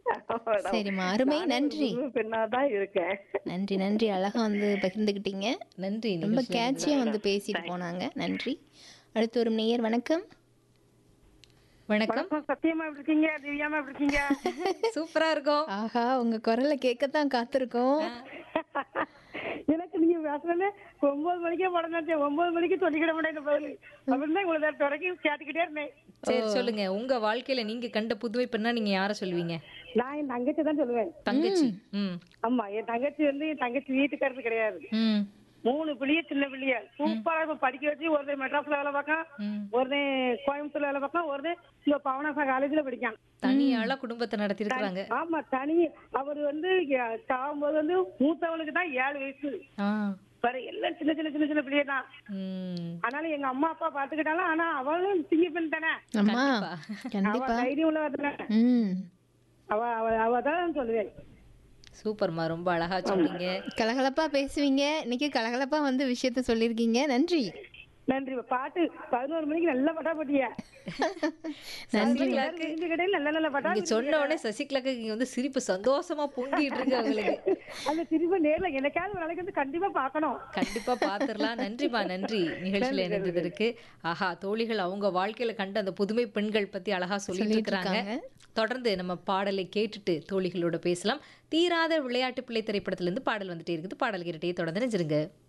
Madam. சரிம்மா அருமை நானே நன்றி ஒரு பெண்ணா தான் இருக்கேன் நன்றி நன்றி அழகா வந்து பகிர்ந்துக்கிட்டீங்க நன்றி ரொம்ப நிகழ்ச்சியில கேட்சியா வந்து பேசிட்டு போனாங்க நன்றி அடுத்து ஒரு நேயர் வணக்கம் வணக்கம் வணக்கம் சத்தியமா எப்படி இருக்கீங்க திவ்யாமா எப்படி இருக்கீங்க சூப்பரா இருக்கும் ஆஹா உங்க குரலை கேட்கத்தான் காத்திருக்கோம் எனக்கு நீங்க பேசுறது ஒன்பது மணிக்கே படம் ஒன்பது மணிக்கு சொல்லிக்கிட முடியாது பதில் அப்படின்னு தான் இவ்வளவு நேரம் தொடக்கி கேட்டுக்கிட்டே இருந்தேன் சரி சொல்லுங்க உங்க வாழ்க்கையில நீங்க கண்ட புதுமை பெண்ணா நீங்க யார சொல்லுவீங்க நான் என் தங்கச்சி தான் சொல்லுவேன் தங்கச்சி ம் ஆமா என் தங்கச்சி வந்து என் தங்கச்சி வீட்டுக்காரது கிடையாது ம் மூணு பிள்ளைய சின்ன பிள்ளைய சூப்பரா இப்ப படிக்க வச்சு ஒருத்தன் மெட்ராஸ்ல வேலை பார்க்கான் ம். ஒருத்தன் கோயம்புத்தூர்ல வேலை பார்க்கான் ஒருத்தன் இங்க பவனாசா காலேஜ்ல படிக்கான் தனியாளா குடும்பத்தை நடத்தி இருக்காங்க ஆமா தனி அவர் வந்து எ- சாகும்போது வந்து மூத்தவனுக்கு தான் ஏழு வயசு ஆ வேற எல்லாம் சின்ன சின்ன சின்ன சின்ன பிள்ளைய தான் ம் ஆனாலும் எங்க அம்மா அப்பா பாத்துக்கிட்டாலும் ஆனா அவளும் சிங்க பெண் தானே அம்மா அவ கண்டிப்பா தைரியம் உள்ளவ தானே ம் அவ அவ அவ தான் சொல்லுவேன் சூப்பர்மா ரொம்ப அழகா சொன்னீங்க கலகலப்பா பேசுவீங்க இன்னைக்கு கலகலப்பா வந்து விஷயத்த சொல்லியிருக்கீங்க நன்றி நன்றி பாட்டு பதினோரு மணிக்கு நல்ல பட்டா போட்டிய நன்றி கடையில் நல்ல நல்ல பட்டா நீங்க சொன்ன உடனே சசிகலாக்கு இங்க வந்து சிரிப்பு சந்தோஷமா பொங்கிட்டு இருக்கு அவங்களுக்கு அந்த திரும்ப நேர்ல எனக்காவது ஒரு நாளைக்கு வந்து கண்டிப்பா பார்க்கணும் கண்டிப்பா பாத்துரலாம் நன்றிமா நன்றி நிகழ்ச்சியில இணைந்ததற்கு ஆஹா தோழிகள் அவங்க வாழ்க்கையில கண்ட அந்த புதுமை பெண்கள் பத்தி அழகா சொல்லிட்டு இருக்கிறாங்க தொடர்ந்து நம்ம பாடலை கேட்டுட்டு தோழிகளோட பேசலாம் தீராத விளையாட்டு பிள்ளை திரைப்படத்துல இருந்து பாடல் வந்துட்டே இருக்குது பாடல் கேட்டுட்டே தொடர்ந்து நினைச்சிருங்க